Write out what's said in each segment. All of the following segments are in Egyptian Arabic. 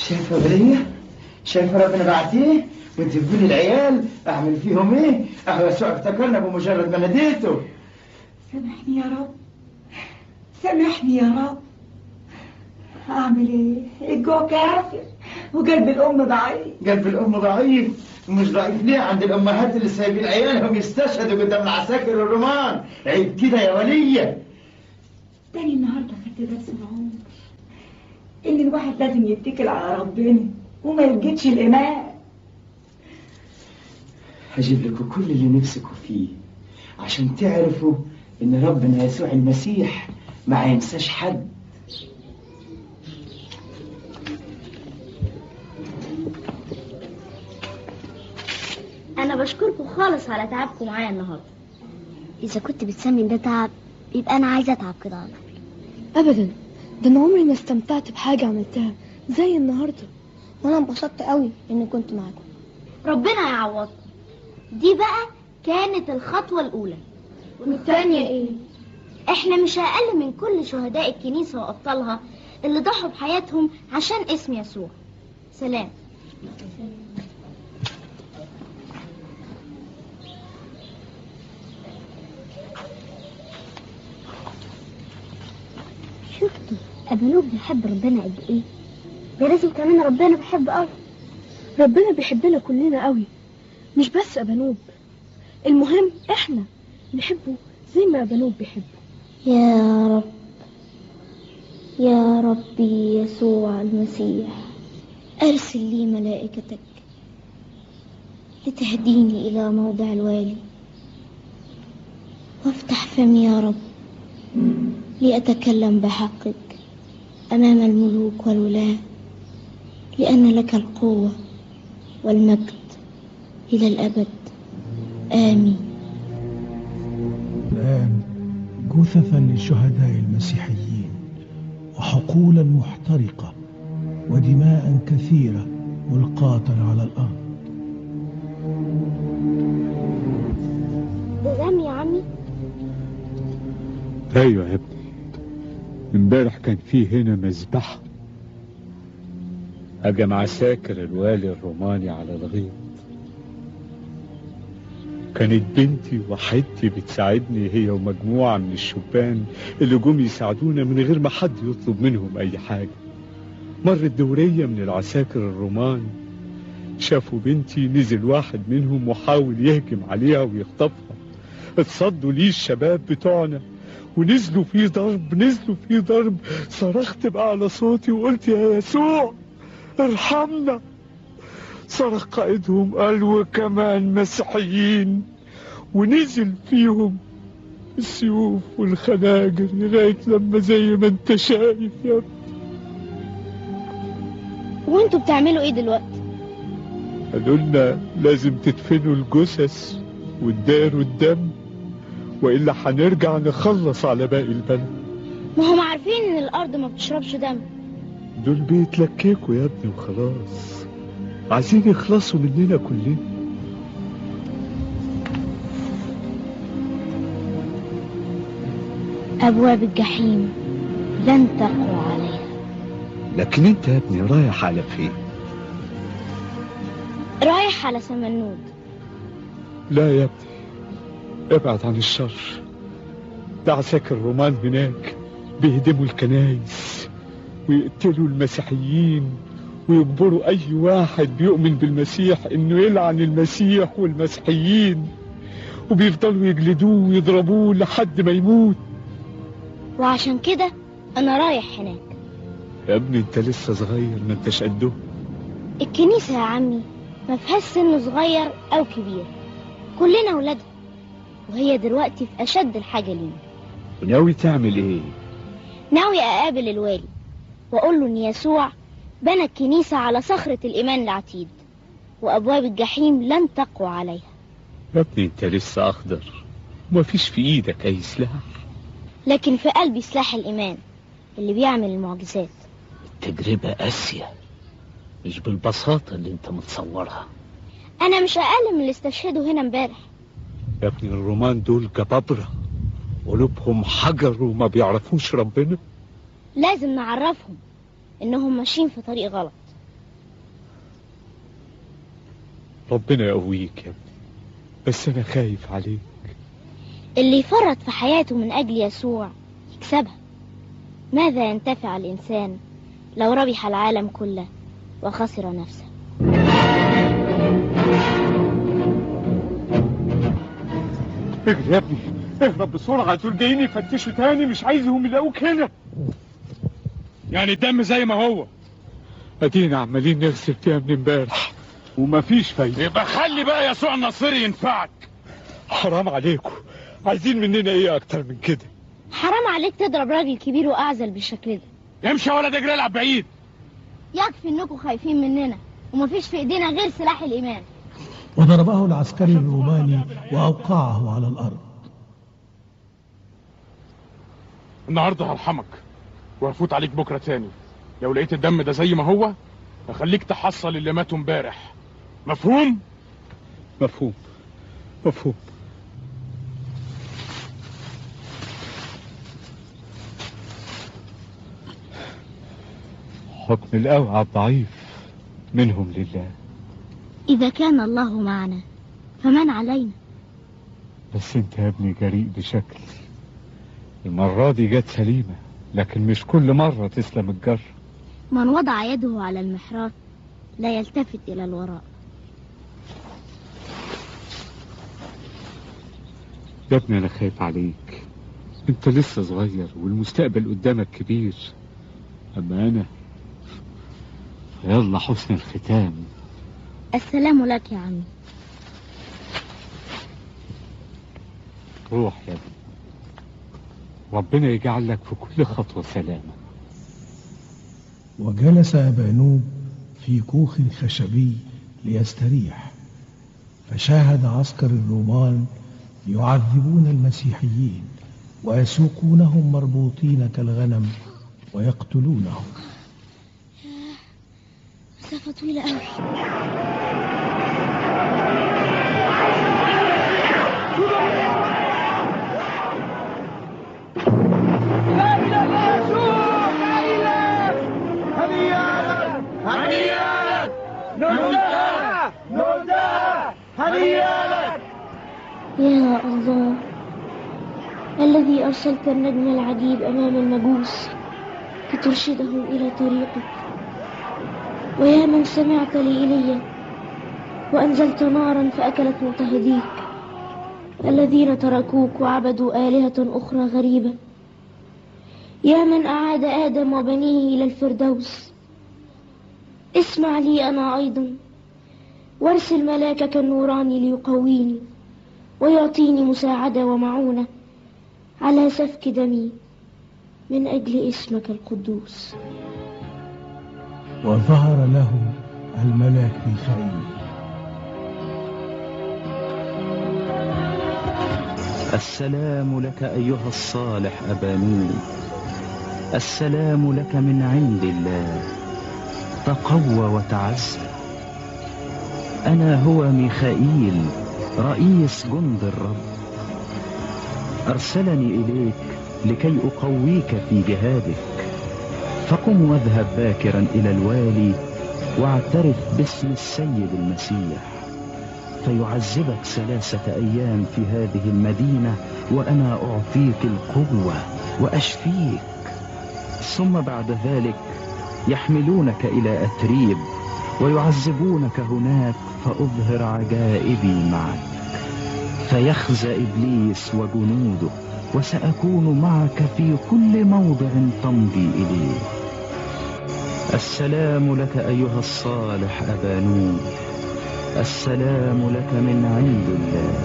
شايفه ولية شايفه ربنا بعتيه وانت تقولي العيال اعمل فيهم ايه اهو يسوع افتكرنا بمجرد ما ناديته سامحني يا رب سامحني يا رب اعمل ايه الجوع كافر وقلب الام ضعيف قلب الام ضعيف مش ضعيف ليه عند الامهات اللي سايبين عيالهم يستشهدوا قدام العساكر الرومان عيب كده يا وليه تاني النهارده خدت درس العمر ان الواحد لازم يتكل على ربنا وما يلجدش الايمان هجيب لكم كل اللي نفسكم فيه عشان تعرفوا ان ربنا يسوع المسيح ما ينساش حد انا بشكركم خالص على تعبكم معايا النهارده اذا كنت بتسمي ده تعب يبقى انا عايزه اتعب كده على طول ابدا ده انا عمري ما استمتعت بحاجه عملتها زي النهارده وانا انبسطت قوي اني كنت معاكم ربنا يعوضكم دي بقى كانت الخطوه الاولى والتانية ايه احنا مش اقل من كل شهداء الكنيسه وابطالها اللي ضحوا بحياتهم عشان اسم يسوع سلام شفتوا أبنوب بيحب ربنا قد إيه؟ ده لازم كمان ربنا بيحب قوي ربنا بيحبنا كلنا قوي مش بس ابانوب المهم احنا نحبه زي ما ابانوب بيحبه يا رب يا ربي يسوع المسيح أرسل لي ملائكتك لتهديني إلى موضع الوالي وافتح فمي يا رب لأتكلم بحقك أمام الملوك والولاة لأن لك القوة والمجد إلى الأبد آمين الآن جثثا للشهداء المسيحيين وحقولا محترقة ودماء كثيرة ملقاة على الأرض ده دم يا عمي ايوه يا ابني امبارح كان في هنا مذبحة هجم عساكر الوالي الروماني على الغيط كانت بنتي وحيدتي بتساعدني هي ومجموعة من الشبان اللي جم يساعدونا من غير ما حد يطلب منهم أي حاجة مرت دورية من العساكر الرومان شافوا بنتي نزل واحد منهم وحاول يهجم عليها ويخطفها اتصدوا ليه الشباب بتوعنا ونزلوا فيه ضرب نزلوا فيه ضرب صرخت بأعلى صوتي وقلت يا يسوع ارحمنا صرخ قائدهم قال وكمان مسيحيين ونزل فيهم السيوف والخناجر لغاية لما زي ما انت شايف يا ابني وانتوا بتعملوا ايه دلوقتي قالوا لنا لازم تدفنوا الجثث وتداروا الدم وإلا هنرجع نخلص على باقي البلد ما هم عارفين ان الارض ما بتشربش دم دول بيتلككوا يا ابني وخلاص عايزين يخلصوا مننا كلنا ابواب الجحيم لن تقوى عليها لكن انت يا ابني رايح على فين رايح على سمنود لا يا ابني ابعد عن الشر ده عساكر الرومان هناك بيهدموا الكنايس ويقتلوا المسيحيين ويجبروا أي واحد بيؤمن بالمسيح إنه يلعن المسيح والمسيحيين وبيفضلوا يجلدوه ويضربوه لحد ما يموت وعشان كده انا رايح هناك يا ابني انت لسه صغير ما انتش قده الكنيسة يا عمي ما فيهاش سن صغير او كبير كلنا ولادها وهي دلوقتي في اشد الحاجة لينا وناوي تعمل ايه ناوي اقابل الوالي واقول له ان يسوع بنى الكنيسة على صخرة الايمان العتيد وابواب الجحيم لن تقوى عليها يا ابني انت لسه اخضر ومفيش في ايدك اي سلاح لكن في قلبي سلاح الايمان اللي بيعمل المعجزات التجربة قاسية مش بالبساطة اللي انت متصورها انا مش اقل من اللي استشهدوا هنا امبارح يا ابني الرومان دول جبابرة قلوبهم حجر وما بيعرفوش ربنا لازم نعرفهم انهم ماشيين في طريق غلط ربنا يقويك يا ابني بس انا خايف عليك اللي يفرط في حياته من أجل يسوع يكسبها ماذا ينتفع الإنسان لو ربح العالم كله وخسر نفسه اجري يا ابني اهرب بسرعة دول جايين يفتشوا تاني مش عايزهم يلاقوك هنا يعني الدم زي ما هو ادينا عمالين نغسل فيها من امبارح ومفيش فايدة يبقى خلي بقى يسوع النصيري ينفعك حرام عليكم عايزين مننا ايه اكتر من كده حرام عليك تضرب راجل كبير وأعزل بالشكل ده امشي يا ولد اجري العب بعيد يكفي انكم خايفين مننا ومفيش في ايدينا غير سلاح الإيمان وضربه العسكري الروماني وأوقعه على الأرض النهارده هرحمك وهفوت عليك بكره تاني لو لقيت الدم ده زي ما هو هخليك تحصل اللي ماتوا امبارح مفهوم مفهوم مفهوم حكم الأوعى الضعيف منهم لله إذا كان الله معنا فمن علينا بس انت يا ابني جريء بشكل المرة دي جت سليمة لكن مش كل مرة تسلم الجر من وضع يده على المحراث لا يلتفت إلى الوراء يا ابني انا خايف عليك انت لسه صغير والمستقبل قدامك كبير اما انا يلا حسن الختام السلام لك يا عمي روح يا ابني ربنا يجعل لك في كل خطوة سلامة وجلس أبانوب في كوخ خشبي ليستريح فشاهد عسكر الرومان يعذبون المسيحيين ويسوقونهم مربوطين كالغنم ويقتلونهم مسافة طويلة أوي يا الله الذي أرسلت النجم العجيب أمام المجوس لترشدهم إلى طريقك ويا من سمعت لإيليا وأنزلت نارا فأكلت مضطهديك الذين تركوك وعبدوا آلهة أخرى غريبة يا من أعاد آدم وبنيه إلى الفردوس اسمع لي أنا أيضا وارسل ملاكك النوراني ليقويني ويعطيني مساعدة ومعونة على سفك دمي من أجل اسمك القدوس وظهر له الملاك ميخائيل السلام لك أيها الصالح أبانون السلام لك من عند الله تقوى وتعز أنا هو ميخائيل رئيس جند الرب أرسلني إليك لكي أقويك في جهادك فقم واذهب باكرا إلى الوالي واعترف باسم السيد المسيح فيعذبك ثلاثة أيام في هذه المدينة وأنا أعطيك القوة وأشفيك ثم بعد ذلك يحملونك إلى أتريب ويعذبونك هناك فأظهر عجائبي معك فيخزى إبليس وجنوده وسأكون معك في كل موضع تمضي إليه السلام لك أيها الصالح أبانون السلام لك من عند الله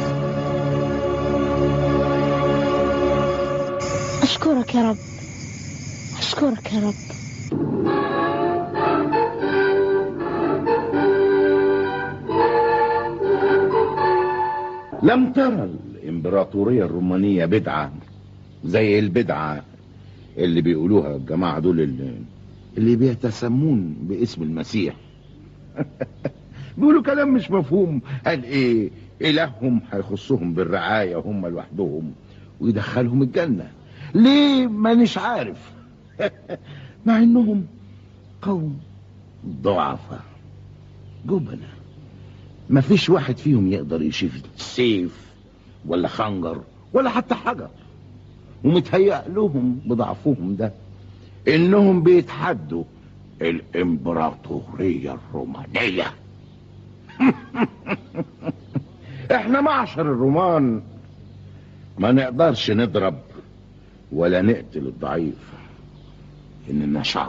أشكرك يا رب أشكرك يا رب لم ترى الامبراطورية الرومانية بدعة زي البدعة اللي بيقولوها الجماعة دول اللي, اللي بيتسمون باسم المسيح بيقولوا كلام مش مفهوم قال ايه الههم هيخصهم بالرعاية هم لوحدهم ويدخلهم الجنة ليه مانيش عارف مع انهم قوم ضعفاء جبنة مفيش واحد فيهم يقدر يشيل سيف ولا خنجر ولا حتى حجر ومتهيأ لهم بضعفهم ده انهم بيتحدوا الامبراطورية الرومانية احنا معشر الرومان ما نقدرش نضرب ولا نقتل الضعيف اننا شعب